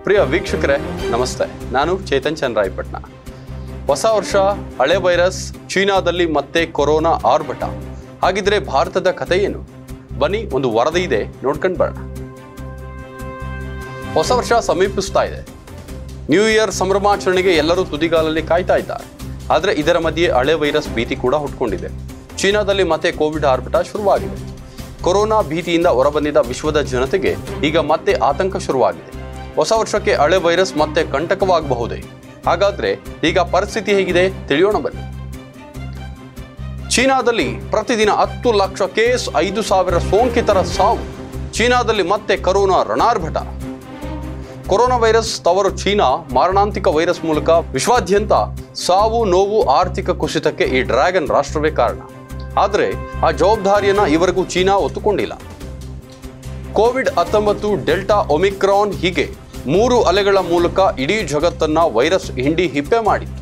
ಪ್ರಿಯ ವೀಕ್ಷಕರೇ ನಮಸ್ತೆ ನಾನು ಚೇತನ್ ಚಂದ್ರಾಯಪಟ್ನ ಹೊಸ ವರ್ಷ ಹಳೆ ವೈರಸ್ ಚೀನಾದಲ್ಲಿ ಮತ್ತೆ ಕೊರೋನಾ ಆರ್ಭಟ ಹಾಗಿದ್ರೆ ಭಾರತದ ಕಥೆ ಏನು ಬನ್ನಿ ಒಂದು ವರದಿ ಇದೆ ನೋಡ್ಕೊಂಡು ಬರೋಣ ಹೊಸ ವರ್ಷ ಸಮೀಪಿಸ್ತಾ ಇದೆ ನ್ಯೂ ಇಯರ್ ಸಂಭ್ರಮಾಚರಣೆಗೆ ಎಲ್ಲರೂ ತುದಿಗಾಲಲ್ಲಿ ಕಾಯ್ತಾ ಇದ್ದಾರೆ ಆದರೆ ಇದರ ಮಧ್ಯೆ ಹಳೆ ವೈರಸ್ ಭೀತಿ ಕೂಡ ಹುಟ್ಕೊಂಡಿದೆ ಚೀನಾದಲ್ಲಿ ಮತ್ತೆ ಕೋವಿಡ್ ಆರ್ಭಟ ಶುರುವಾಗಿದೆ ಕೊರೋನಾ ಭೀತಿಯಿಂದ ಹೊರಬಂದಿದ್ದ ವಿಶ್ವದ ಜನತೆಗೆ ಈಗ ಮತ್ತೆ ಆತಂಕ ಶುರುವಾಗಿದೆ ಹೊಸ ವರ್ಷಕ್ಕೆ ಹಳೆ ವೈರಸ್ ಮತ್ತೆ ಕಂಟಕವಾಗಬಹುದೇ ಹಾಗಾದ್ರೆ ಈಗ ಪರಿಸ್ಥಿತಿ ಹೇಗಿದೆ ತಿಳಿಯೋಣ ಬನ್ನಿ ಚೀನಾದಲ್ಲಿ ಪ್ರತಿದಿನ ಹತ್ತು ಲಕ್ಷ ಕೇಸ್ ಐದು ಸಾವಿರ ಸೋಂಕಿತರ ಸಾವು ಚೀನಾದಲ್ಲಿ ಮತ್ತೆ ಕರೋನಾ ರಣಾರ್ಭಟ ಕೊರೋನಾ ವೈರಸ್ ತವರು ಚೀನಾ ಮಾರಣಾಂತಿಕ ವೈರಸ್ ಮೂಲಕ ವಿಶ್ವಾದ್ಯಂತ ಸಾವು ನೋವು ಆರ್ಥಿಕ ಕುಸಿತಕ್ಕೆ ಈ ಡ್ರ್ಯಾಗನ್ ರಾಷ್ಟ್ರವೇ ಕಾರಣ ಆದರೆ ಆ ಜವಾಬ್ದಾರಿಯನ್ನ ಇವರೆಗೂ ಚೀನಾ ಒತ್ತುಕೊಂಡಿಲ್ಲ ಕೋವಿಡ್ ಹತ್ತೊಂಬತ್ತು ಡೆಲ್ಟಾ ಒಮಿಕ್ರಾನ್ ಹೀಗೆ ಮೂರು ಅಲೆಗಳ ಮೂಲಕ ಇಡೀ ಜಗತ್ತನ್ನ ವೈರಸ್ ಹಿಂಡಿ ಹಿಪ್ಪೆ ಮಾಡಿತ್ತು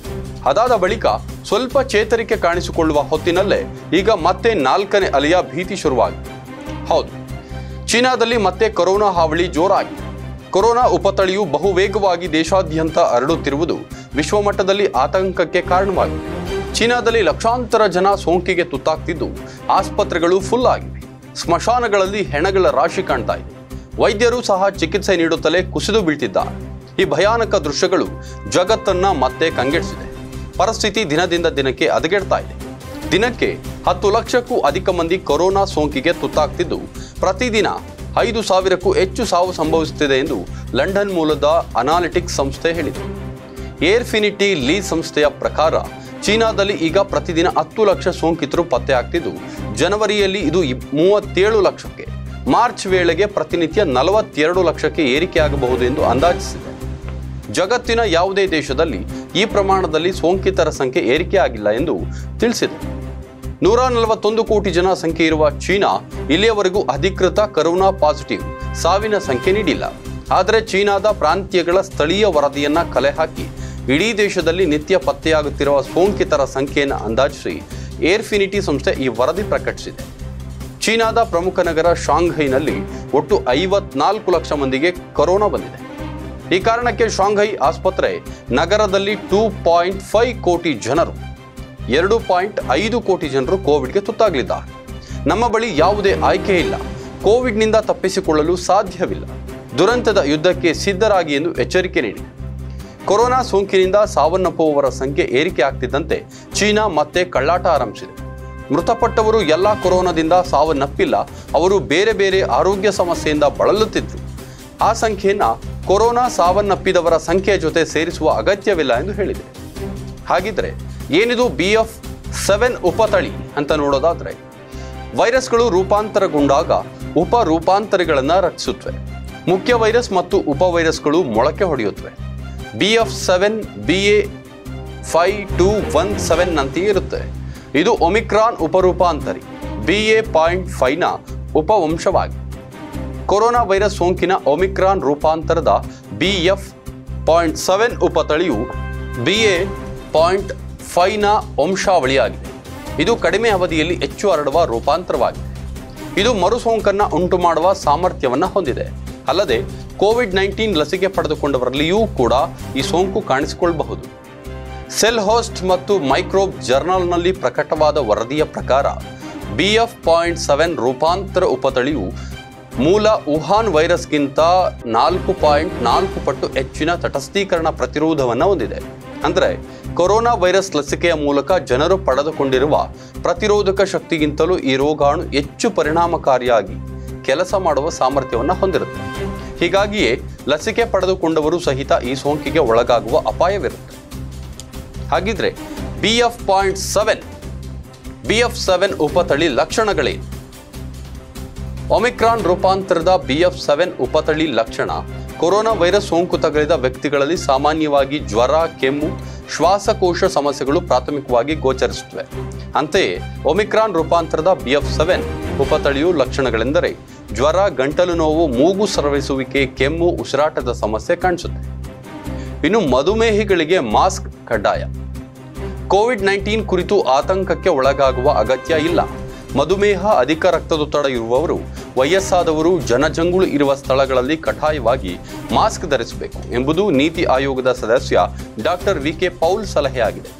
ಅದಾದ ಬಳಿಕ ಸ್ವಲ್ಪ ಚೇತರಿಕೆ ಕಾಣಿಸಿಕೊಳ್ಳುವ ಹೊತ್ತಿನಲ್ಲೇ ಈಗ ಮತ್ತೆ ನಾಲ್ಕನೇ ಅಲೆಯ ಭೀತಿ ಶುರುವಾಗಿದೆ ಹೌದು ಚೀನಾದಲ್ಲಿ ಮತ್ತೆ ಕೊರೋನಾ ಹಾವಳಿ ಜೋರಾಗಿದೆ ಕೊರೋನಾ ಉಪತಳಿಯು ಬಹುವೇಗವಾಗಿ ದೇಶಾದ್ಯಂತ ಹರಡುತ್ತಿರುವುದು ವಿಶ್ವಮಟ್ಟದಲ್ಲಿ ಆತಂಕಕ್ಕೆ ಕಾರಣವಾಗಿದೆ ಚೀನಾದಲ್ಲಿ ಲಕ್ಷಾಂತರ ಜನ ಸೋಂಕಿಗೆ ತುತ್ತಾಗ್ತಿದ್ದು ಆಸ್ಪತ್ರೆಗಳು ಫುಲ್ ಆಗಿವೆ ಸ್ಮಶಾನಗಳಲ್ಲಿ ಹೆಣಗಳ ರಾಶಿ ಕಾಣ್ತಾ ಇದೆ ವೈದ್ಯರು ಸಹ ಚಿಕಿತ್ಸೆ ನೀಡುತ್ತಲೇ ಕುಸಿದು ಬೀಳ್ತಿದ್ದಾರೆ ಈ ಭಯಾನಕ ದೃಶ್ಯಗಳು ಜಗತ್ತನ್ನ ಮತ್ತೆ ಕಂಗೆಡಿಸಿದೆ ಪರಿಸ್ಥಿತಿ ದಿನದಿಂದ ದಿನಕ್ಕೆ ಹದಗೆಡ್ತಾ ಇದೆ ದಿನಕ್ಕೆ ಹತ್ತು ಲಕ್ಷಕ್ಕೂ ಅಧಿಕ ಮಂದಿ ಕೊರೋನಾ ಸೋಂಕಿಗೆ ತುತ್ತಾಗ್ತಿದ್ದು ಪ್ರತಿದಿನ ಐದು ಸಾವಿರಕ್ಕೂ ಹೆಚ್ಚು ಸಾವು ಸಂಭವಿಸುತ್ತಿದೆ ಎಂದು ಲಂಡನ್ ಮೂಲದ ಅನಾಲಿಟಿಕ್ಸ್ ಸಂಸ್ಥೆ ಹೇಳಿದೆ ಏರ್ಫಿನಿಟಿ ಲೀ ಸಂಸ್ಥೆಯ ಪ್ರಕಾರ ಚೀನಾದಲ್ಲಿ ಈಗ ಪ್ರತಿದಿನ ಹತ್ತು ಲಕ್ಷ ಸೋಂಕಿತರು ಪತ್ತೆಯಾಗ್ತಿದ್ದು ಜನವರಿಯಲ್ಲಿ ಇದು ಇಪ್- ಮೂವತ್ತೇಳು ಲಕ್ಷಕ್ಕೆ ಮಾರ್ಚ್ ವೇಳೆಗೆ ಪ್ರತಿನಿತ್ಯ ನಲವತ್ತೆರಡು ಲಕ್ಷಕ್ಕೆ ಏರಿಕೆಯಾಗಬಹುದು ಎಂದು ಅಂದಾಜಿಸಿದೆ ಜಗತ್ತಿನ ಯಾವುದೇ ದೇಶದಲ್ಲಿ ಈ ಪ್ರಮಾಣದಲ್ಲಿ ಸೋಂಕಿತರ ಸಂಖ್ಯೆ ಏರಿಕೆಯಾಗಿಲ್ಲ ಎಂದು ತಿಳಿಸಿದೆ ನೂರ ನಲವತ್ತೊಂದು ಕೋಟಿ ಜನ ಸಂಖ್ಯೆ ಇರುವ ಚೀನಾ ಇಲ್ಲಿಯವರೆಗೂ ಅಧಿಕೃತ ಕರೋನಾ ಪಾಸಿಟಿವ್ ಸಾವಿನ ಸಂಖ್ಯೆ ನೀಡಿಲ್ಲ ಆದರೆ ಚೀನಾದ ಪ್ರಾಂತ್ಯಗಳ ಸ್ಥಳೀಯ ವರದಿಯನ್ನ ಕಲೆ ಹಾಕಿ ಇಡೀ ದೇಶದಲ್ಲಿ ನಿತ್ಯ ಪತ್ತೆಯಾಗುತ್ತಿರುವ ಸೋಂಕಿತರ ಸಂಖ್ಯೆಯನ್ನು ಅಂದಾಜಿಸಿ ಏರ್ಫಿನಿಟಿ ಸಂಸ್ಥೆ ಈ ವರದಿ ಪ್ರಕಟಿಸಿದೆ ಚೀನಾದ ಪ್ರಮುಖ ನಗರ ಶಾಂಘೈನಲ್ಲಿ ಒಟ್ಟು ಐವತ್ನಾಲ್ಕು ಲಕ್ಷ ಮಂದಿಗೆ ಕೊರೋನಾ ಬಂದಿದೆ ಈ ಕಾರಣಕ್ಕೆ ಶಾಂಘೈ ಆಸ್ಪತ್ರೆ ನಗರದಲ್ಲಿ ಟೂ ಪಾಯಿಂಟ್ ಫೈವ್ ಕೋಟಿ ಜನರು ಎರಡು ಪಾಯಿಂಟ್ ಐದು ಕೋಟಿ ಜನರು ಕೋವಿಡ್ಗೆ ತುತ್ತಾಗಲಿದ್ದಾರೆ ನಮ್ಮ ಬಳಿ ಯಾವುದೇ ಆಯ್ಕೆ ಇಲ್ಲ ಕೋವಿಡ್ನಿಂದ ತಪ್ಪಿಸಿಕೊಳ್ಳಲು ಸಾಧ್ಯವಿಲ್ಲ ದುರಂತದ ಯುದ್ಧಕ್ಕೆ ಸಿದ್ಧರಾಗಿ ಎಂದು ಎಚ್ಚರಿಕೆ ನೀಡಿದೆ ಕೊರೋನಾ ಸೋಂಕಿನಿಂದ ಸಾವನ್ನಪ್ಪುವವರ ಸಂಖ್ಯೆ ಏರಿಕೆ ಆಗ್ತಿದ್ದಂತೆ ಚೀನಾ ಮತ್ತೆ ಕಳ್ಳಾಟ ಆರಂಭಿಸಿದೆ ಮೃತಪಟ್ಟವರು ಎಲ್ಲ ಕೊರೋನಾದಿಂದ ಸಾವನ್ನಪ್ಪಿಲ್ಲ ಅವರು ಬೇರೆ ಬೇರೆ ಆರೋಗ್ಯ ಸಮಸ್ಯೆಯಿಂದ ಬಳಲುತ್ತಿದ್ರು ಆ ಸಂಖ್ಯೆಯನ್ನ ಕೊರೋನಾ ಸಾವನ್ನಪ್ಪಿದವರ ಸಂಖ್ಯೆಯ ಜೊತೆ ಸೇರಿಸುವ ಅಗತ್ಯವಿಲ್ಲ ಎಂದು ಹೇಳಿದೆ ಹಾಗಿದ್ರೆ ಏನಿದು ಬಿ ಎಫ್ ಸೆವೆನ್ ಉಪತಳಿ ಅಂತ ನೋಡೋದಾದ್ರೆ ವೈರಸ್ಗಳು ರೂಪಾಂತರಗೊಂಡಾಗ ಉಪ ರೂಪಾಂತರಿಗಳನ್ನು ರಚಿಸುತ್ತವೆ ಮುಖ್ಯ ವೈರಸ್ ಮತ್ತು ಉಪವೈರಸ್ಗಳು ಮೊಳಕೆ ಹೊಡೆಯುತ್ತವೆ B F seven B A five two one seven ನಂತೆಯೇ ಇರುತ್ತೆ ಇದು ಒಮಿಕ್ರಾನ್ ಉಪರೂಪಾಂತರಿ ಬಿ ಎ ಪಾಯಿಂಟ್ ಫೈವ್ನ ಉಪವಂಶವಾಗಿದೆ ಕೊರೋನಾ ವೈರಸ್ ಸೋಂಕಿನ ಒಮಿಕ್ರಾನ್ ರೂಪಾಂತರದ ಬಿ ಎಫ್ ಪಾಯಿಂಟ್ ಸೆವೆನ್ ಉಪತಳಿಯು ಬಿ ಎ ಪಾಯಿಂಟ್ ಫೈವ್ನ ವಂಶಾವಳಿಯಾಗಿದೆ ಇದು ಕಡಿಮೆ ಅವಧಿಯಲ್ಲಿ ಹೆಚ್ಚು ಹರಡುವ ರೂಪಾಂತರವಾಗಿದೆ ಇದು ಮರು ಸೋಂಕನ್ನು ಉಂಟು ಮಾಡುವ ಸಾಮರ್ಥ್ಯವನ್ನು ಹೊಂದಿದೆ ಅಲ್ಲದೆ ಕೋವಿಡ್ ನೈನ್ಟೀನ್ ಲಸಿಕೆ ಪಡೆದುಕೊಂಡವರಲ್ಲಿಯೂ ಕೂಡ ಈ ಸೋಂಕು ಕಾಣಿಸಿಕೊಳ್ಳಬಹುದು ಸೆಲ್ ಹೋಸ್ಟ್ ಮತ್ತು ಮೈಕ್ರೋಬ್ ಜರ್ನಲ್ನಲ್ಲಿ ಪ್ರಕಟವಾದ ವರದಿಯ ಪ್ರಕಾರ ಬಿ ಎಫ್ ಪಾಯಿಂಟ್ ಸೆವೆನ್ ರೂಪಾಂತರ ಉಪತಳಿಯು ಮೂಲ ವುಹಾನ್ ವೈರಸ್ಗಿಂತ ನಾಲ್ಕು ಪಾಯಿಂಟ್ ನಾಲ್ಕು ಪಟ್ಟು ಹೆಚ್ಚಿನ ತಟಸ್ಥೀಕರಣ ಪ್ರತಿರೋಧವನ್ನು ಹೊಂದಿದೆ ಅಂದರೆ ಕೊರೋನಾ ವೈರಸ್ ಲಸಿಕೆಯ ಮೂಲಕ ಜನರು ಪಡೆದುಕೊಂಡಿರುವ ಪ್ರತಿರೋಧಕ ಶಕ್ತಿಗಿಂತಲೂ ಈ ರೋಗಾಣು ಹೆಚ್ಚು ಪರಿಣಾಮಕಾರಿಯಾಗಿ ಕೆಲಸ ಮಾಡುವ ಸಾಮರ್ಥ್ಯವನ್ನು ಹೊಂದಿರುತ್ತೆ ಹೀಗಾಗಿಯೇ ಲಸಿಕೆ ಪಡೆದುಕೊಂಡವರು ಸಹಿತ ಈ ಸೋಂಕಿಗೆ ಒಳಗಾಗುವ ಅಪಾಯವಿರುತ್ತೆ ಹಾಗಿದ್ರೆ B F point seven B F seven ಉಪತಳಿ ಲಕ್ಷಣಗಳೇನು ಒಮಿಕ್ರಾನ್ ರೂಪಾಂತರದ ಬಿ ಎಫ್ ಸೆವೆನ್ ಉಪತಳಿ ಲಕ್ಷಣ ಕೊರೋನಾ ವೈರಸ್ ಸೋಂಕು ತಗುಲಿದ ವ್ಯಕ್ತಿಗಳಲ್ಲಿ ಸಾಮಾನ್ಯವಾಗಿ ಜ್ವರ ಕೆಮ್ಮು ಶ್ವಾಸಕೋಶ ಸಮಸ್ಯೆಗಳು ಪ್ರಾಥಮಿಕವಾಗಿ ಗೋಚರಿಸುತ್ತವೆ ಅಂತೆಯೇ ಒಮಿಕ್ರಾನ್ ರೂಪಾಂತರದ ಬಿ ಎಫ್ ಸೆವೆನ್ ಉಪತಳಿಯು ಲಕ್ಷಣಗಳೆಂದರೆ ಜ್ವರ ಗಂಟಲು ನೋವು ಮೂಗು ಸ್ರವಿಸುವಿಕೆ ಕೆಮ್ಮು ಉಸಿರಾಟದ ಸಮಸ್ಯೆ ಕಾಣಿಸುತ್ತೆ ಇನ್ನು ಮಧುಮೇಹಿಗಳಿಗೆ ಮಾಸ್ಕ್ ಕಡ್ಡಾಯ ಕೋವಿಡ್ ನೈನ್ಟೀನ್ ಕುರಿತು ಆತಂಕಕ್ಕೆ ಒಳಗಾಗುವ ಅಗತ್ಯ ಇಲ್ಲ ಮಧುಮೇಹ ಅಧಿಕ ರಕ್ತದೊತ್ತಡ ಇರುವವರು ವಯಸ್ಸಾದವರು ಜನಜಂಗುಳು ಇರುವ ಸ್ಥಳಗಳಲ್ಲಿ ಕಡ್ಡಾಯವಾಗಿ ಮಾಸ್ಕ್ ಧರಿಸಬೇಕು ಎಂಬುದು ನೀತಿ ಆಯೋಗದ ಸದಸ್ಯ ಡಾಕ್ಟರ್ ವಿ ಕೆ ಪೌಲ್ ಸಲಹೆಯಾಗಿದೆ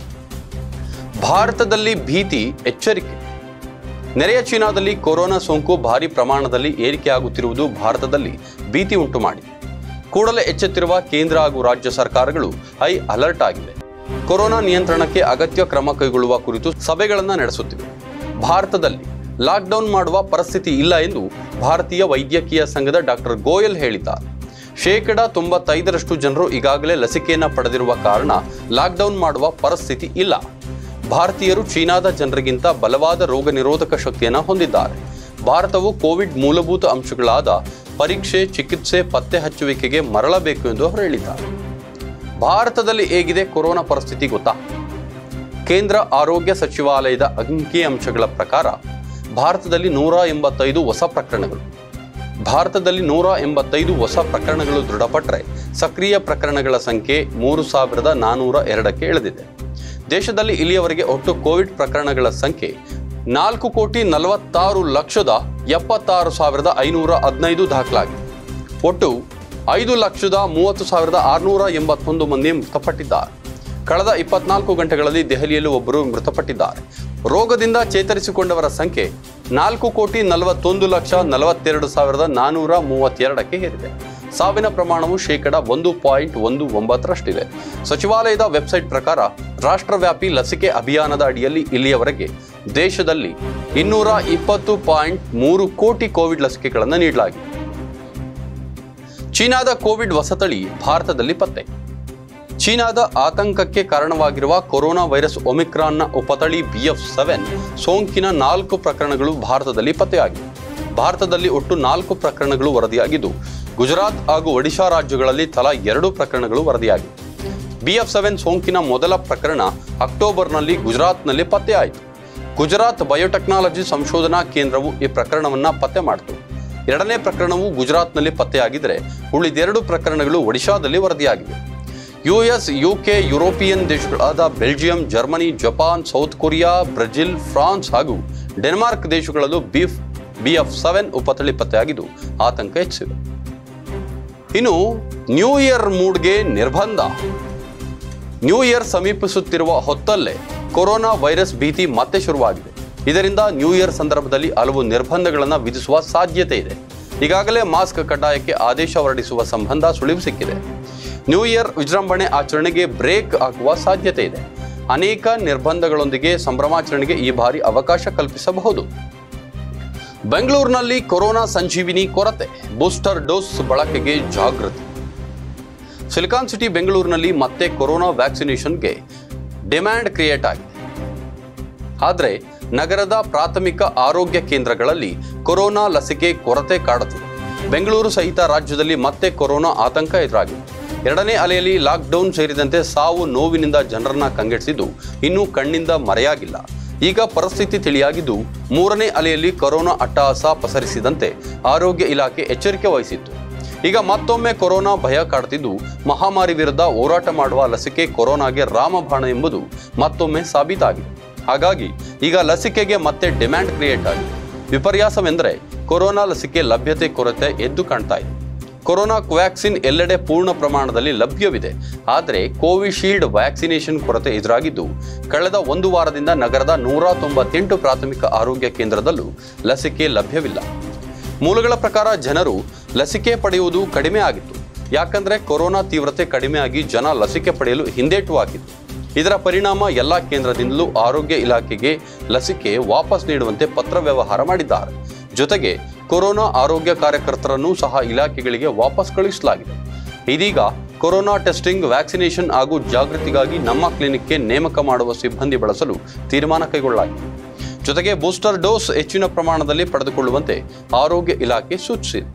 ಭಾರತದಲ್ಲಿ ಭೀತಿ ಎಚ್ಚರಿಕೆ ನೆರೆಯ ಚೀನಾದಲ್ಲಿ ಕೊರೋನಾ ಸೋಂಕು ಭಾರಿ ಪ್ರಮಾಣದಲ್ಲಿ ಏರಿಕೆಯಾಗುತ್ತಿರುವುದು ಭಾರತದಲ್ಲಿ ಭೀತಿ ಉಂಟು ಮಾಡಿದೆ ಕೂಡಲೇ ಎಚ್ಚೆತ್ತಿರುವ ಕೇಂದ್ರ ಹಾಗೂ ರಾಜ್ಯ ಸರ್ಕಾರಗಳು ಹೈ ಅಲರ್ಟ್ ಆಗಿವೆ ಕೊರೋನಾ ನಿಯಂತ್ರಣಕ್ಕೆ ಅಗತ್ಯ ಕ್ರಮ ಕೈಗೊಳ್ಳುವ ಕುರಿತು ಸಭೆಗಳನ್ನು ನಡೆಸುತ್ತಿವೆ ಭಾರತದಲ್ಲಿ ಲಾಕ್ಡೌನ್ ಮಾಡುವ ಪರಿಸ್ಥಿತಿ ಇಲ್ಲ ಎಂದು ಭಾರತೀಯ ವೈದ್ಯಕೀಯ ಸಂಘದ ಡಾಕ್ಟರ್ ಗೋಯಲ್ ಹೇಳಿದ್ದಾರೆ ಶೇಕಡ ತೊಂಬತ್ತೈದರಷ್ಟು ಜನರು ಈಗಾಗಲೇ ಲಸಿಕೆಯನ್ನು ಪಡೆದಿರುವ ಕಾರಣ ಲಾಕ್ಡೌನ್ ಮಾಡುವ ಪರಿಸ್ಥಿತಿ ಇಲ್ಲ ಭಾರತೀಯರು ಚೀನಾದ ಜನರಿಗಿಂತ ಬಲವಾದ ರೋಗ ನಿರೋಧಕ ಶಕ್ತಿಯನ್ನು ಹೊಂದಿದ್ದಾರೆ ಭಾರತವು ಕೋವಿಡ್ ಮೂಲಭೂತ ಅಂಶಗಳಾದ ಪರೀಕ್ಷೆ ಚಿಕಿತ್ಸೆ ಪತ್ತೆ ಹಚ್ಚುವಿಕೆಗೆ ಮರಳಬೇಕು ಎಂದು ಅವರು ಹೇಳಿದ್ದಾರೆ ಭಾರತದಲ್ಲಿ ಹೇಗಿದೆ ಕೊರೋನಾ ಪರಿಸ್ಥಿತಿ ಗೊತ್ತಾ ಕೇಂದ್ರ ಆರೋಗ್ಯ ಸಚಿವಾಲಯದ ಅಂಕಿ ಅಂಶಗಳ ಪ್ರಕಾರ ಭಾರತದಲ್ಲಿ ನೂರ ಎಂಬತ್ತೈದು ಹೊಸ ಪ್ರಕರಣಗಳು ಭಾರತದಲ್ಲಿ ನೂರ ಎಂಬತ್ತೈದು ಹೊಸ ಪ್ರಕರಣಗಳು ದೃಢಪಟ್ಟರೆ ಸಕ್ರಿಯ ಪ್ರಕರಣಗಳ ಸಂಖ್ಯೆ ಮೂರು ಸಾವಿರದ ನಾನ್ನೂರ ಎರಡಕ್ಕೆ ಇಳಿದಿದೆ ದೇಶದಲ್ಲಿ ಇಲ್ಲಿಯವರೆಗೆ ಒಟ್ಟು ಕೋವಿಡ್ ಪ್ರಕರಣಗಳ ಸಂಖ್ಯೆ ನಾಲ್ಕು ಕೋಟಿ ನಲವತ್ತಾರು ಲಕ್ಷದ ಎಪ್ಪತ್ತಾರು ಸಾವಿರದ ಐನೂರ ಹದಿನೈದು ದಾಖಲಾಗಿದೆ ಒಟ್ಟು ಐದು ಲಕ್ಷದ ಮೂವತ್ತು ಸಾವಿರದ ಆರುನೂರ ಎಂಬತ್ತೊಂದು ಮಂದಿ ಮೃತಪಟ್ಟಿದ್ದಾರೆ ಕಳೆದ ಇಪ್ಪತ್ನಾಲ್ಕು ಗಂಟೆಗಳಲ್ಲಿ ದೆಹಲಿಯಲ್ಲಿ ಒಬ್ಬರು ಮೃತಪಟ್ಟಿದ್ದಾರೆ ರೋಗದಿಂದ ಚೇತರಿಸಿಕೊಂಡವರ ಸಂಖ್ಯೆ ನಾಲ್ಕು ಕೋಟಿ ನಲವತ್ತೊಂದು ಲಕ್ಷ ನಲವತ್ತೆರಡು ಸಾವಿರದ ನಾನ್ನೂರ ಮೂವತ್ತೆರಡಕ್ಕೆ ಏರಿದೆ ಸಾವಿನ ಪ್ರಮಾಣವು ಶೇಕಡ ಒಂದು ಪಾಯಿಂಟ್ ಒಂದು ಒಂಬತ್ತರಷ್ಟಿದೆ ಸಚಿವಾಲಯದ ವೆಬ್ಸೈಟ್ ಪ್ರಕಾರ ರಾಷ್ಟ್ರವ್ಯಾಪಿ ಲಸಿಕೆ ಅಭಿಯಾನದ ಅಡಿಯಲ್ಲಿ ಇಲ್ಲಿಯವರೆಗೆ ದೇಶದಲ್ಲಿ ಇನ್ನೂರ ಇಪ್ಪತ್ತು ಪಾಯಿಂಟ್ ಮೂರು ಕೋಟಿ ಕೋವಿಡ್ ಲಸಿಕೆಗಳನ್ನು ನೀಡಲಾಗಿದೆ ಚೀನಾದ ಕೋವಿಡ್ ಹೊಸತಳಿ ಭಾರತದಲ್ಲಿ ಪತ್ತೆ ಚೀನಾದ ಆತಂಕಕ್ಕೆ ಕಾರಣವಾಗಿರುವ ಕೊರೋನಾ ವೈರಸ್ ಒಮಿಕ್ರಾನ್ನ ಉಪತಳಿ ಬಿಎಫ್ ಸೆವೆನ್ ಸೋಂಕಿನ ನಾಲ್ಕು ಪ್ರಕರಣಗಳು ಭಾರತದಲ್ಲಿ ಪತ್ತೆಯಾಗಿವೆ ಭಾರತದಲ್ಲಿ ಒಟ್ಟು ನಾಲ್ಕು ಪ್ರಕರಣಗಳು ವರದಿಯಾಗಿದ್ದು ಗುಜರಾತ್ ಹಾಗೂ ಒಡಿಶಾ ರಾಜ್ಯಗಳಲ್ಲಿ ತಲಾ ಎರಡು ಪ್ರಕರಣಗಳು ವರದಿಯಾಗಿವೆ ಬಿಎಫ್ ಸೆವೆನ್ ಸೋಂಕಿನ ಮೊದಲ ಪ್ರಕರಣ ಅಕ್ಟೋಬರ್ನಲ್ಲಿ ಗುಜರಾತ್ನಲ್ಲಿ ಪತ್ತೆಯಾಯಿತು ಗುಜರಾತ್ ಬಯೋಟೆಕ್ನಾಲಜಿ ಸಂಶೋಧನಾ ಕೇಂದ್ರವು ಈ ಪ್ರಕರಣವನ್ನು ಪತ್ತೆ ಮಾಡಿತು ಎರಡನೇ ಪ್ರಕರಣವು ಗುಜರಾತ್ನಲ್ಲಿ ಪತ್ತೆಯಾಗಿದ್ದರೆ ಉಳಿದೆರಡು ಪ್ರಕರಣಗಳು ಒಡಿಶಾದಲ್ಲಿ ವರದಿಯಾಗಿವೆ ಯುಎಸ್ ಯುಕೆ ಯುರೋಪಿಯನ್ ದೇಶಗಳಾದ Belgium Germany Japan South Korea Brazil France ಹಾಗೂ ಡೆನ್ಮಾರ್ಕ್ ದೇಶಗಳಲ್ಲೂ ಬೀಫ್ ಬಿಎಫ್ ಸೆವೆನ್ ಉಪತಳಿ ಪತ್ತೆಯಾಗಿದ್ದು ಆತಂಕ ಹೆಚ್ಚಿದೆ ಇನ್ನು ನ್ಯೂ ಇಯರ್ ಮೂಡ್ಗೆ ನಿರ್ಬಂಧ ನ್ಯೂ ಇಯರ್ ಸಮೀಪಿಸುತ್ತಿರುವ ಹೊತ್ತಲ್ಲೇ ಕೊರೋನಾ ವೈರಸ್ ಭೀತಿ ಮತ್ತೆ ಶುರುವಾಗಿದೆ ಇದರಿಂದ ನ್ಯೂ ಇಯರ್ ಸಂದರ್ಭದಲ್ಲಿ ಹಲವು ನಿರ್ಬಂಧಗಳನ್ನು ವಿಧಿಸುವ ಸಾಧ್ಯತೆ ಇದೆ ಈಗಾಗಲೇ ಮಾಸ್ಕ್ ಕಡ್ಡಾಯಕ್ಕೆ ಆದೇಶ ಹೊರಡಿಸುವ ಸಂಬಂಧ ಸುಳಿವು ಸಿಕ್ಕಿದೆ ನ್ಯೂ ಇಯರ್ ವಿಜೃಂಭಣೆ ಆಚರಣೆಗೆ ಬ್ರೇಕ್ ಹಾಕುವ ಸಾಧ್ಯತೆ ಇದೆ ಅನೇಕ ನಿರ್ಬಂಧಗಳೊಂದಿಗೆ ಸಂಭ್ರಮಾಚರಣೆಗೆ ಈ ಬಾರಿ ಅವಕಾಶ ಕಲ್ಪಿಸಬಹುದು ಬೆಂಗಳೂರಿನಲ್ಲಿ ಕೊರೋನಾ ಸಂಜೀವಿನಿ ಕೊರತೆ ಬೂಸ್ಟರ್ ಡೋಸ್ ಬಳಕೆಗೆ ಜಾಗೃತಿ ಸಿಲಿಕಾನ್ ಸಿಟಿ ಬೆಂಗಳೂರಿನಲ್ಲಿ ಮತ್ತೆ ಕೊರೋನಾ ವ್ಯಾಕ್ಸಿನೇಷನ್ಗೆ ಡಿಮ್ಯಾಂಡ್ ಕ್ರಿಯೇಟ್ ಆಗಿದೆ ಆದರೆ ನಗರದ ಪ್ರಾಥಮಿಕ ಆರೋಗ್ಯ ಕೇಂದ್ರಗಳಲ್ಲಿ ಕೊರೋನಾ ಲಸಿಕೆ ಕೊರತೆ ಕಾಡುತ್ತಿದೆ ಬೆಂಗಳೂರು ಸಹಿತ ರಾಜ್ಯದಲ್ಲಿ ಮತ್ತೆ ಕೊರೋನಾ ಆತಂಕ ಎದುರಾಗಿದೆ ಎರಡನೇ ಅಲೆಯಲ್ಲಿ ಲಾಕ್ಡೌನ್ ಸೇರಿದಂತೆ ಸಾವು ನೋವಿನಿಂದ ಜನರನ್ನ ಕಂಗೆಡಿಸಿದ್ದು ಇನ್ನೂ ಕಣ್ಣಿಂದ ಮರೆಯಾಗಿಲ್ಲ ಈಗ ಪರಿಸ್ಥಿತಿ ತಿಳಿಯಾಗಿದ್ದು ಮೂರನೇ ಅಲೆಯಲ್ಲಿ ಕೊರೋನಾ ಅಟ್ಟಹಾಸ ಪಸರಿಸಿದಂತೆ ಆರೋಗ್ಯ ಇಲಾಖೆ ಎಚ್ಚರಿಕೆ ವಹಿಸಿತ್ತು ಈಗ ಮತ್ತೊಮ್ಮೆ ಕೊರೋನಾ ಭಯ ಕಾಡ್ತಿದ್ದು ಮಹಾಮಾರಿ ವಿರುದ್ಧ ಹೋರಾಟ ಮಾಡುವ ಲಸಿಕೆ ಕೊರೋನಾಗೆ ರಾಮಬಾಣ ಎಂಬುದು ಮತ್ತೊಮ್ಮೆ ಸಾಬೀತಾಗಿದೆ ಹಾಗಾಗಿ ಈಗ ಲಸಿಕೆಗೆ ಮತ್ತೆ ಡಿಮ್ಯಾಂಡ್ ಕ್ರಿಯೇಟ್ ಆಗಿದೆ ವಿಪರ್ಯಾಸವೆಂದರೆ ಕೊರೋನಾ ಲಸಿಕೆ ಲಭ್ಯತೆ ಕೊರತೆ ಎದ್ದು ಕಾಣ್ತಾ ಇದೆ ಕೊರೋನಾ ಕೋವ್ಯಾಕ್ಸಿನ್ ಎಲ್ಲೆಡೆ ಪೂರ್ಣ ಪ್ರಮಾಣದಲ್ಲಿ ಲಭ್ಯವಿದೆ ಆದರೆ ಕೋವಿಶೀಲ್ಡ್ ವ್ಯಾಕ್ಸಿನೇಷನ್ ಕೊರತೆ ಎದುರಾಗಿದ್ದು ಕಳೆದ ಒಂದು ವಾರದಿಂದ ನಗರದ ನೂರ ತೊಂಬತ್ತೆಂಟು ಪ್ರಾಥಮಿಕ ಆರೋಗ್ಯ ಕೇಂದ್ರದಲ್ಲೂ ಲಸಿಕೆ ಲಭ್ಯವಿಲ್ಲ ಮೂಲಗಳ ಪ್ರಕಾರ ಜನರು ಲಸಿಕೆ ಪಡೆಯುವುದು ಕಡಿಮೆ ಆಗಿತ್ತು ಯಾಕಂದ್ರೆ ಕೊರೋನಾ ತೀವ್ರತೆ ಕಡಿಮೆಯಾಗಿ ಜನ ಲಸಿಕೆ ಪಡೆಯಲು ಹಿಂದೇಟು ಹಾಕಿತ್ತು ಇದರ ಪರಿಣಾಮ ಎಲ್ಲ ಕೇಂದ್ರದಿಂದಲೂ ಆರೋಗ್ಯ ಇಲಾಖೆಗೆ ಲಸಿಕೆ ವಾಪಸ್ ನೀಡುವಂತೆ ಪತ್ರ ವ್ಯವಹಾರ ಮಾಡಿದ್ದಾರೆ ಜೊತೆಗೆ ಕೊರೋನಾ ಆರೋಗ್ಯ ಕಾರ್ಯಕರ್ತರನ್ನೂ ಸಹ ಇಲಾಖೆಗಳಿಗೆ ವಾಪಸ್ ಕಳುಹಿಸಲಾಗಿದೆ ಇದೀಗ ಕೊರೋನಾ ಟೆಸ್ಟಿಂಗ್ ವ್ಯಾಕ್ಸಿನೇಷನ್ ಹಾಗೂ ಜಾಗೃತಿಗಾಗಿ ನಮ್ಮ ಕ್ಲಿನಿಕ್ಗೆ ನೇಮಕ ಮಾಡುವ ಸಿಬ್ಬಂದಿ ಬಳಸಲು ತೀರ್ಮಾನ ಕೈಗೊಳ್ಳಲಾಗಿದೆ ಜೊತೆಗೆ ಬೂಸ್ಟರ್ ಡೋಸ್ ಹೆಚ್ಚಿನ ಪ್ರಮಾಣದಲ್ಲಿ ಪಡೆದುಕೊಳ್ಳುವಂತೆ ಆರೋಗ್ಯ ಇಲಾಖೆ ಸೂಚಿಸಿದೆ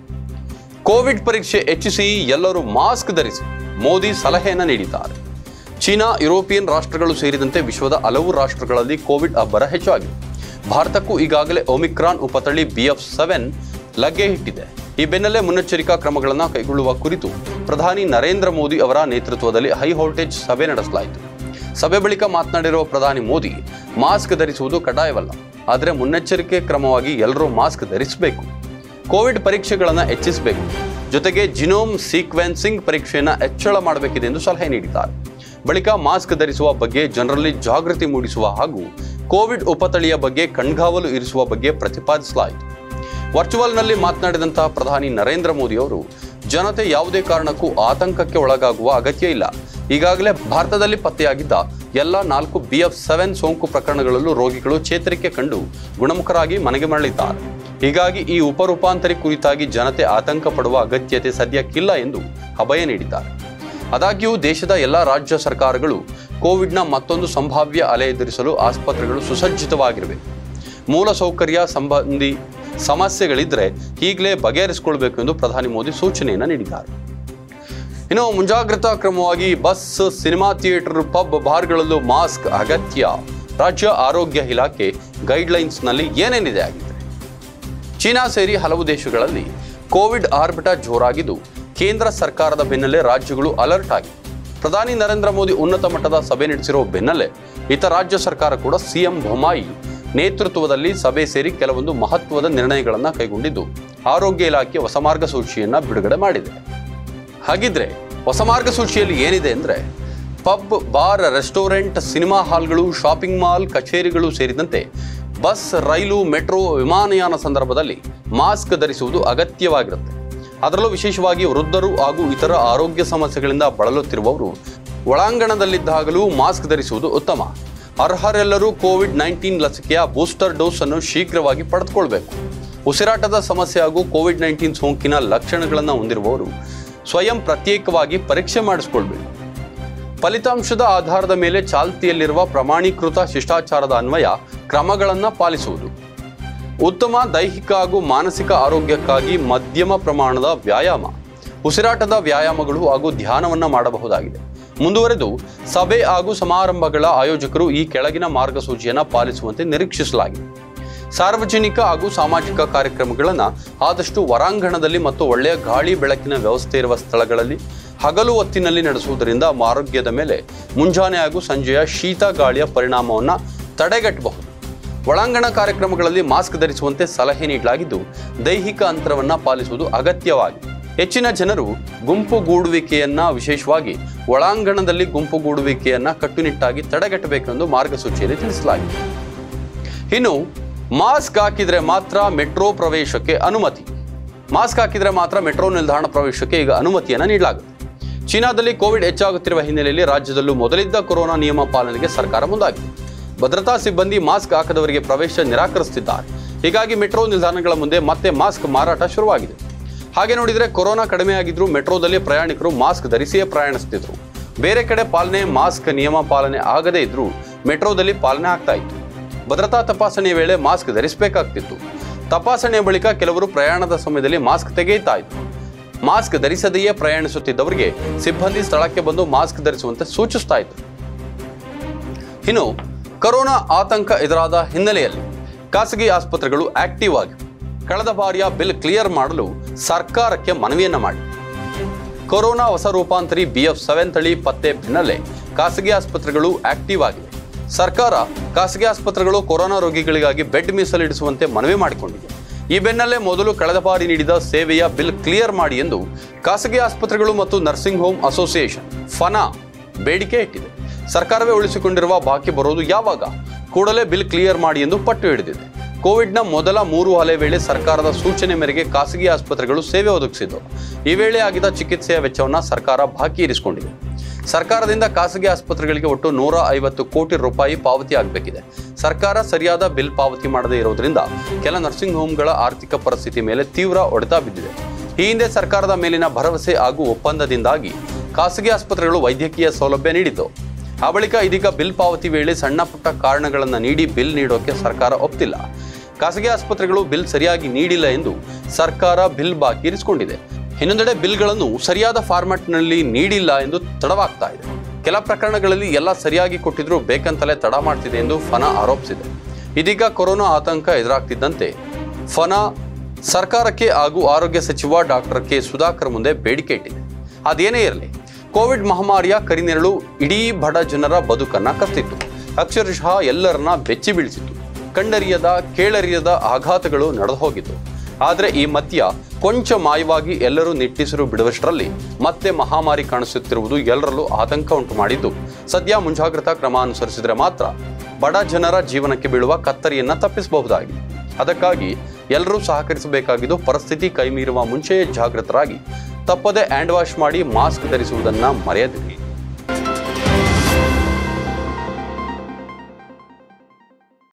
ಕೋವಿಡ್ ಪರೀಕ್ಷೆ ಹೆಚ್ಚಿಸಿ ಎಲ್ಲರೂ ಮಾಸ್ಕ್ ಧರಿಸಿ ಮೋದಿ ಸಲಹೆಯನ್ನು ನೀಡಿದ್ದಾರೆ ಚೀನಾ ಯುರೋಪಿಯನ್ ರಾಷ್ಟ್ರಗಳು ಸೇರಿದಂತೆ ವಿಶ್ವದ ಹಲವು ರಾಷ್ಟ್ರಗಳಲ್ಲಿ ಕೋವಿಡ್ ಅಬ್ಬರ ಹೆಚ್ಚಾಗಿದೆ ಭಾರತಕ್ಕೂ ಈಗಾಗಲೇ ಒಮಿಕ್ರಾನ್ ಉಪತಳಿ ಬಿಎಫ್ ಸೆವೆನ್ ಲಗ್ಗೆ ಇಟ್ಟಿದೆ ಈ ಬೆನ್ನಲ್ಲೇ ಮುನ್ನೆಚ್ಚರಿಕಾ ಕ್ರಮಗಳನ್ನು ಕೈಗೊಳ್ಳುವ ಕುರಿತು ಪ್ರಧಾನಿ ನರೇಂದ್ರ ಮೋದಿ ಅವರ ನೇತೃತ್ವದಲ್ಲಿ ಹೈ ವೋಲ್ಟೇಜ್ ಸಭೆ ನಡೆಸಲಾಯಿತು ಸಭೆ ಬಳಿಕ ಮಾತನಾಡಿರುವ ಪ್ರಧಾನಿ ಮೋದಿ ಮಾಸ್ಕ್ ಧರಿಸುವುದು ಕಡ್ಡಾಯವಲ್ಲ ಆದರೆ ಮುನ್ನೆಚ್ಚರಿಕೆ ಕ್ರಮವಾಗಿ ಎಲ್ಲರೂ ಮಾಸ್ಕ್ ಧರಿಸಬೇಕು ಕೋವಿಡ್ ಪರೀಕ್ಷೆಗಳನ್ನು ಹೆಚ್ಚಿಸಬೇಕು ಜೊತೆಗೆ ಜಿನೋಮ್ ಸೀಕ್ವೆನ್ಸಿಂಗ್ ಪರೀಕ್ಷೆಯನ್ನು ಹೆಚ್ಚಳ ಮಾಡಬೇಕಿದೆ ಎಂದು ಸಲಹೆ ನೀಡಿದ್ದಾರೆ ಬಳಿಕ ಮಾಸ್ಕ್ ಧರಿಸುವ ಬಗ್ಗೆ ಜನರಲ್ಲಿ ಜಾಗೃತಿ ಮೂಡಿಸುವ ಹಾಗೂ ಕೋವಿಡ್ ಉಪತಳಿಯ ಬಗ್ಗೆ ಕಣ್ಗಾವಲು ಇರಿಸುವ ಬಗ್ಗೆ ಪ್ರತಿಪಾದಿಸಲಾಯಿತು ವರ್ಚುವಲ್ನಲ್ಲಿ ಮಾತನಾಡಿದಂತಹ ಪ್ರಧಾನಿ ನರೇಂದ್ರ ಮೋದಿ ಅವರು ಜನತೆ ಯಾವುದೇ ಕಾರಣಕ್ಕೂ ಆತಂಕಕ್ಕೆ ಒಳಗಾಗುವ ಅಗತ್ಯ ಇಲ್ಲ ಈಗಾಗಲೇ ಭಾರತದಲ್ಲಿ ಪತ್ತೆಯಾಗಿದ್ದ ಎಲ್ಲ ನಾಲ್ಕು ಬಿ ಎಫ್ ಸೆವೆನ್ ಸೋಂಕು ಪ್ರಕರಣಗಳಲ್ಲೂ ರೋಗಿಗಳು ಚೇತರಿಕೆ ಕಂಡು ಗುಣಮುಖರಾಗಿ ಮನೆಗೆ ಮರಳಿದ್ದಾರೆ ಹೀಗಾಗಿ ಈ ಉಪರೂಪಾಂತರಿ ಕುರಿತಾಗಿ ಜನತೆ ಆತಂಕ ಪಡುವ ಅಗತ್ಯತೆ ಸದ್ಯಕ್ಕಿಲ್ಲ ಎಂದು ಅಭಯ ನೀಡಿದ್ದಾರೆ ಆದಾಗ್ಯೂ ದೇಶದ ಎಲ್ಲ ರಾಜ್ಯ ಸರ್ಕಾರಗಳು ಕೋವಿಡ್ನ ಮತ್ತೊಂದು ಸಂಭಾವ್ಯ ಅಲೆ ಎದುರಿಸಲು ಆಸ್ಪತ್ರೆಗಳು ಸುಸಜ್ಜಿತವಾಗಿರಬೇಕು ಮೂಲ ಸೌಕರ್ಯ ಸಂಬಂಧಿ ಸಮಸ್ಯೆಗಳಿದ್ರೆ ಈಗಲೇ ಬಗೆಹರಿಸಿಕೊಳ್ಬೇಕು ಎಂದು ಪ್ರಧಾನಿ ಮೋದಿ ಸೂಚನೆಯನ್ನು ನೀಡಿದ್ದಾರೆ ಇನ್ನು ಮುಂಜಾಗ್ರತಾ ಕ್ರಮವಾಗಿ ಬಸ್ ಸಿನಿಮಾ ಥಿಯೇಟರ್ ಪಬ್ ಬಾರ್ಗಳಲ್ಲೂ ಮಾಸ್ಕ್ ಅಗತ್ಯ ರಾಜ್ಯ ಆರೋಗ್ಯ ಇಲಾಖೆ ಗೈಡ್ಲೈನ್ಸ್ನಲ್ಲಿ ಏನೇನಿದೆ ಆಗಿದೆ ಚೀನಾ ಸೇರಿ ಹಲವು ದೇಶಗಳಲ್ಲಿ ಕೋವಿಡ್ ಆರ್ಭಟ ಜೋರಾಗಿದ್ದು ಕೇಂದ್ರ ಸರ್ಕಾರದ ಬೆನ್ನಲ್ಲೇ ರಾಜ್ಯಗಳು ಅಲರ್ಟ್ ಆಗಿ ಪ್ರಧಾನಿ ನರೇಂದ್ರ ಮೋದಿ ಉನ್ನತ ಮಟ್ಟದ ಸಭೆ ನಡೆಸಿರುವ ಬೆನ್ನಲ್ಲೇ ಇತ ರಾಜ್ಯ ಸರ್ಕಾರ ಕೂಡ ಸಿಎಂ ಬೊಮ್ಮಾಯಿ ನೇತೃತ್ವದಲ್ಲಿ ಸಭೆ ಸೇರಿ ಕೆಲವೊಂದು ಮಹತ್ವದ ನಿರ್ಣಯಗಳನ್ನು ಕೈಗೊಂಡಿದ್ದು ಆರೋಗ್ಯ ಇಲಾಖೆ ಹೊಸ ಮಾರ್ಗಸೂಚಿಯನ್ನ ಬಿಡುಗಡೆ ಮಾಡಿದೆ ಹಾಗಿದ್ರೆ ಹೊಸ ಮಾರ್ಗಸೂಚಿಯಲ್ಲಿ ಏನಿದೆ ಅಂದ್ರೆ ಪಬ್ ಬಾರ್ ರೆಸ್ಟೋರೆಂಟ್ ಸಿನಿಮಾ ಹಾಲ್ಗಳು ಶಾಪಿಂಗ್ ಮಾಲ್ ಕಚೇರಿಗಳು ಸೇರಿದಂತೆ ಬಸ್ ರೈಲು ಮೆಟ್ರೋ ವಿಮಾನಯಾನ ಸಂದರ್ಭದಲ್ಲಿ ಮಾಸ್ಕ್ ಧರಿಸುವುದು ಅಗತ್ಯವಾಗಿರುತ್ತೆ ಅದರಲ್ಲೂ ವಿಶೇಷವಾಗಿ ವೃದ್ಧರು ಹಾಗೂ ಇತರ ಆರೋಗ್ಯ ಸಮಸ್ಯೆಗಳಿಂದ ಬಳಲುತ್ತಿರುವವರು ಒಳಾಂಗಣದಲ್ಲಿದ್ದಾಗಲೂ ಮಾಸ್ಕ್ ಧರಿಸುವುದು ಉತ್ತಮ ಅರ್ಹರೆಲ್ಲರೂ ಕೋವಿಡ್ ನೈನ್ಟೀನ್ ಲಸಿಕೆಯ ಬೂಸ್ಟರ್ ಡೋಸ್ ಅನ್ನು ಶೀಘ್ರವಾಗಿ ಪಡೆದುಕೊಳ್ಬೇಕು ಉಸಿರಾಟದ ಸಮಸ್ಯೆ ಹಾಗೂ ಕೋವಿಡ್ ನೈನ್ಟೀನ್ ಸೋಂಕಿನ ಲಕ್ಷಣಗಳನ್ನು ಹೊಂದಿರುವವರು ಸ್ವಯಂ ಪ್ರತ್ಯೇಕವಾಗಿ ಪರೀಕ್ಷೆ ಮಾಡಿಸಿಕೊಳ್ಬೇಕು ಫಲಿತಾಂಶದ ಆಧಾರದ ಮೇಲೆ ಚಾಲ್ತಿಯಲ್ಲಿರುವ ಪ್ರಮಾಣೀಕೃತ ಶಿಷ್ಟಾಚಾರದ ಅನ್ವಯ ಕ್ರಮಗಳನ್ನು ಪಾಲಿಸುವುದು ಉತ್ತಮ ದೈಹಿಕ ಹಾಗೂ ಮಾನಸಿಕ ಆರೋಗ್ಯಕ್ಕಾಗಿ ಮಧ್ಯಮ ಪ್ರಮಾಣದ ವ್ಯಾಯಾಮ ಉಸಿರಾಟದ ವ್ಯಾಯಾಮಗಳು ಹಾಗೂ ಧ್ಯಾನವನ್ನು ಮಾಡಬಹುದಾಗಿದೆ ಮುಂದುವರೆದು ಸಭೆ ಹಾಗೂ ಸಮಾರಂಭಗಳ ಆಯೋಜಕರು ಈ ಕೆಳಗಿನ ಮಾರ್ಗಸೂಚಿಯನ್ನು ಪಾಲಿಸುವಂತೆ ನಿರೀಕ್ಷಿಸಲಾಗಿದೆ ಸಾರ್ವಜನಿಕ ಹಾಗೂ ಸಾಮಾಜಿಕ ಕಾರ್ಯಕ್ರಮಗಳನ್ನು ಆದಷ್ಟು ಹೊರಾಂಗಣದಲ್ಲಿ ಮತ್ತು ಒಳ್ಳೆಯ ಗಾಳಿ ಬೆಳಕಿನ ವ್ಯವಸ್ಥೆ ಇರುವ ಸ್ಥಳಗಳಲ್ಲಿ ಹಗಲು ಹೊತ್ತಿನಲ್ಲಿ ನಡೆಸುವುದರಿಂದ ಆರೋಗ್ಯದ ಮೇಲೆ ಮುಂಜಾನೆ ಹಾಗೂ ಸಂಜೆಯ ಶೀತ ಗಾಳಿಯ ಪರಿಣಾಮವನ್ನು ತಡೆಗಟ್ಟಬಹುದು ಒಳಾಂಗಣ ಕಾರ್ಯಕ್ರಮಗಳಲ್ಲಿ ಮಾಸ್ಕ್ ಧರಿಸುವಂತೆ ಸಲಹೆ ನೀಡಲಾಗಿದ್ದು ದೈಹಿಕ ಅಂತರವನ್ನು ಪಾಲಿಸುವುದು ಅಗತ್ಯವಾಗಿದೆ ಹೆಚ್ಚಿನ ಜನರು ಗುಂಪುಗೂಡುವಿಕೆಯನ್ನ ವಿಶೇಷವಾಗಿ ಒಳಾಂಗಣದಲ್ಲಿ ಗುಂಪುಗೂಡುವಿಕೆಯನ್ನ ಕಟ್ಟುನಿಟ್ಟಾಗಿ ತಡೆಗಟ್ಟಬೇಕೆಂದು ಮಾರ್ಗಸೂಚಿಯಲ್ಲಿ ತಿಳಿಸಲಾಗಿದೆ ಇನ್ನು ಮಾಸ್ಕ್ ಹಾಕಿದ್ರೆ ಮಾತ್ರ ಮೆಟ್ರೋ ಪ್ರವೇಶಕ್ಕೆ ಅನುಮತಿ ಮಾಸ್ಕ್ ಹಾಕಿದ್ರೆ ಮಾತ್ರ ಮೆಟ್ರೋ ನಿಲ್ದಾಣ ಪ್ರವೇಶಕ್ಕೆ ಈಗ ಅನುಮತಿಯನ್ನು ನೀಡಲಾಗುತ್ತೆ ಚೀನಾದಲ್ಲಿ ಕೋವಿಡ್ ಹೆಚ್ಚಾಗುತ್ತಿರುವ ಹಿನ್ನೆಲೆಯಲ್ಲಿ ರಾಜ್ಯದಲ್ಲೂ ಮೊದಲಿದ್ದ ಕೊರೋನಾ ನಿಯಮ ಪಾಲನೆಗೆ ಸರ್ಕಾರ ಮುಂದಾಗಿದೆ ಭದ್ರತಾ ಸಿಬ್ಬಂದಿ ಮಾಸ್ಕ್ ಹಾಕದವರಿಗೆ ಪ್ರವೇಶ ನಿರಾಕರಿಸುತ್ತಿದ್ದಾರೆ ಹೀಗಾಗಿ ಮೆಟ್ರೋ ನಿಲ್ದಾಣಗಳ ಮುಂದೆ ಮತ್ತೆ ಮಾಸ್ಕ್ ಮಾರಾಟ ಶುರುವಾಗಿದೆ ಹಾಗೆ ನೋಡಿದರೆ ಕೊರೋನಾ ಕಡಿಮೆಯಾಗಿದ್ರೂ ಮೆಟ್ರೋದಲ್ಲಿ ಪ್ರಯಾಣಿಕರು ಮಾಸ್ಕ್ ಧರಿಸಿಯೇ ಪ್ರಯಾಣಿಸುತ್ತಿದ್ರು ಬೇರೆ ಕಡೆ ಪಾಲನೆ ಮಾಸ್ಕ್ ನಿಯಮ ಪಾಲನೆ ಆಗದೇ ಇದ್ರೂ ಮೆಟ್ರೋದಲ್ಲಿ ಪಾಲನೆ ಆಗ್ತಾ ಇತ್ತು ಭದ್ರತಾ ತಪಾಸಣೆಯ ವೇಳೆ ಮಾಸ್ಕ್ ಧರಿಸಬೇಕಾಗ್ತಿತ್ತು ತಪಾಸಣೆಯ ಬಳಿಕ ಕೆಲವರು ಪ್ರಯಾಣದ ಸಮಯದಲ್ಲಿ ಮಾಸ್ಕ್ ತೆಗೆಯುತ್ತಾ ಇದ್ರು ಮಾಸ್ಕ್ ಧರಿಸದೆಯೇ ಪ್ರಯಾಣಿಸುತ್ತಿದ್ದವರಿಗೆ ಸಿಬ್ಬಂದಿ ಸ್ಥಳಕ್ಕೆ ಬಂದು ಮಾಸ್ಕ್ ಧರಿಸುವಂತೆ ಸೂಚಿಸ್ತಾ ಇದ್ರು ಇನ್ನು ಕೊರೋನಾ ಆತಂಕ ಎದುರಾದ ಹಿನ್ನೆಲೆಯಲ್ಲಿ ಖಾಸಗಿ ಆಸ್ಪತ್ರೆಗಳು ಆಕ್ಟಿವ್ ಆಗಿವೆ ಕಳೆದ ಬಾರಿಯ ಬಿಲ್ ಕ್ಲಿಯರ್ ಮಾಡಲು ಸರ್ಕಾರಕ್ಕೆ ಮನವಿಯನ್ನ ಮಾಡಿ ಕೊರೋನಾ ಹೊಸ ರೂಪಾಂತರಿ ಬಿ ಎಫ್ ಸೆವೆನ್ ತಳಿ ಪತ್ತೆ ಬೆನ್ನಲ್ಲೇ ಖಾಸಗಿ ಆಸ್ಪತ್ರೆಗಳು ಆಕ್ಟಿವ್ ಆಗಿವೆ ಸರ್ಕಾರ ಖಾಸಗಿ ಆಸ್ಪತ್ರೆಗಳು ಕೊರೋನಾ ರೋಗಿಗಳಿಗಾಗಿ ಬೆಡ್ ಮೀಸಲಿಡಿಸುವಂತೆ ಮನವಿ ಮಾಡಿಕೊಂಡಿದೆ ಈ ಬೆನ್ನಲ್ಲೇ ಮೊದಲು ಕಳೆದ ಬಾರಿ ನೀಡಿದ ಸೇವೆಯ ಬಿಲ್ ಕ್ಲಿಯರ್ ಮಾಡಿ ಎಂದು ಖಾಸಗಿ ಆಸ್ಪತ್ರೆಗಳು ಮತ್ತು ನರ್ಸಿಂಗ್ ಹೋಮ್ ಅಸೋಸಿಯೇಷನ್ ಫನಾ ಬೇಡಿಕೆ ಇಟ್ಟಿದೆ ಸರ್ಕಾರವೇ ಉಳಿಸಿಕೊಂಡಿರುವ ಬಾಕಿ ಬರೋದು ಯಾವಾಗ ಕೂಡಲೇ ಬಿಲ್ ಕ್ಲಿಯರ್ ಮಾಡಿ ಎಂದು ಪಟ್ಟು ಹಿಡಿದಿದೆ ಕೋವಿಡ್ನ ಮೊದಲ ಮೂರು ಅಲೆ ವೇಳೆ ಸರ್ಕಾರದ ಸೂಚನೆ ಮೇರೆಗೆ ಖಾಸಗಿ ಆಸ್ಪತ್ರೆಗಳು ಸೇವೆ ಒದಗಿಸಿದ್ದವು ಈ ವೇಳೆ ಆಗಿದ್ದ ಚಿಕಿತ್ಸೆಯ ವೆಚ್ಚವನ್ನು ಸರ್ಕಾರ ಬಾಕಿ ಇರಿಸಿಕೊಂಡಿದೆ ಸರ್ಕಾರದಿಂದ ಖಾಸಗಿ ಆಸ್ಪತ್ರೆಗಳಿಗೆ ಒಟ್ಟು ನೂರ ಐವತ್ತು ಕೋಟಿ ರೂಪಾಯಿ ಪಾವತಿ ಆಗಬೇಕಿದೆ ಸರ್ಕಾರ ಸರಿಯಾದ ಬಿಲ್ ಪಾವತಿ ಮಾಡದೇ ಇರೋದ್ರಿಂದ ಕೆಲ ನರ್ಸಿಂಗ್ ಹೋಮ್ಗಳ ಆರ್ಥಿಕ ಪರಿಸ್ಥಿತಿ ಮೇಲೆ ತೀವ್ರ ಹೊಡೆತ ಬಿದ್ದಿದೆ ಈ ಹಿಂದೆ ಸರ್ಕಾರದ ಮೇಲಿನ ಭರವಸೆ ಹಾಗೂ ಒಪ್ಪಂದದಿಂದಾಗಿ ಖಾಸಗಿ ಆಸ್ಪತ್ರೆಗಳು ವೈದ್ಯಕೀಯ ಸೌಲಭ್ಯ ನೀಡಿದ್ದವು ಆ ಬಳಿಕ ಇದೀಗ ಬಿಲ್ ಪಾವತಿ ವೇಳೆ ಸಣ್ಣ ಪುಟ್ಟ ಕಾರಣಗಳನ್ನು ನೀಡಿ ಬಿಲ್ ನೀಡೋಕೆ ಸರ್ಕಾರ ಒಪ್ತಿಲ್ಲ ಖಾಸಗಿ ಆಸ್ಪತ್ರೆಗಳು ಬಿಲ್ ಸರಿಯಾಗಿ ನೀಡಿಲ್ಲ ಎಂದು ಸರ್ಕಾರ ಬಿಲ್ ಬಾಕಿ ಇರಿಸಿಕೊಂಡಿದೆ ಇನ್ನೊಂದೆಡೆ ಬಿಲ್ಗಳನ್ನು ಸರಿಯಾದ ಫಾರ್ಮ್ಯಾಟ್ನಲ್ಲಿ ನೀಡಿಲ್ಲ ಎಂದು ತಡವಾಗ್ತಾ ಇದೆ ಕೆಲ ಪ್ರಕರಣಗಳಲ್ಲಿ ಎಲ್ಲ ಸರಿಯಾಗಿ ಕೊಟ್ಟಿದ್ರೂ ಬೇಕಂತಲೇ ತಡ ಮಾಡ್ತಿದೆ ಎಂದು ಫನಾ ಆರೋಪಿಸಿದೆ ಇದೀಗ ಕೊರೋನಾ ಆತಂಕ ಎದುರಾಗ್ತಿದ್ದಂತೆ ಫನಾ ಸರ್ಕಾರಕ್ಕೆ ಹಾಗೂ ಆರೋಗ್ಯ ಸಚಿವ ಡಾಕ್ಟರ್ ಕೆ ಸುಧಾಕರ್ ಮುಂದೆ ಬೇಡಿಕೆ ಇಟ್ಟಿದೆ ಅದೇನೇ ಇರಲಿ ಕೋವಿಡ್ ಮಹಾಮಾರಿಯ ಕರಿನೆರಳು ಇಡೀ ಬಡ ಜನರ ಬದುಕನ್ನ ಕತ್ತಿತ್ತು ಅಕ್ಷರಶಃ ಎಲ್ಲರನ್ನ ಬೆಚ್ಚಿ ಬೀಳಿಸಿತ್ತು ಕಂಡರಿಯದ ಕೇಳರಿಯದ ಆಘಾತಗಳು ನಡೆದು ಹೋಗಿತ್ತು ಆದರೆ ಈ ಮದ್ಯ ಕೊಂಚ ಮಾಯವಾಗಿ ಎಲ್ಲರೂ ನಿಟ್ಟಿಸಿರು ಬಿಡುವಷ್ಟರಲ್ಲಿ ಮತ್ತೆ ಮಹಾಮಾರಿ ಕಾಣಿಸುತ್ತಿರುವುದು ಎಲ್ಲರಲ್ಲೂ ಆತಂಕ ಉಂಟು ಮಾಡಿದ್ದು ಸದ್ಯ ಮುಂಜಾಗ್ರತಾ ಕ್ರಮ ಅನುಸರಿಸಿದರೆ ಮಾತ್ರ ಬಡ ಜನರ ಜೀವನಕ್ಕೆ ಬೀಳುವ ಕತ್ತರಿಯನ್ನ ತಪ್ಪಿಸಬಹುದಾಗಿದೆ ಅದಕ್ಕಾಗಿ ಎಲ್ಲರೂ ಸಹಕರಿಸಬೇಕಾಗಿದ್ದು ಪರಿಸ್ಥಿತಿ ಕೈಮೀರುವ ಮುಂಚೆಯೇ ಜಾಗೃತರಾಗಿ ತಪ್ಪದೆ ಹ್ಯಾಂಡ್ ವಾಶ್ ಮಾಡಿ ಮಾಸ್ಕ್ ಧರಿಸುವುದನ್ನ ಮರೆಯದಿರಿ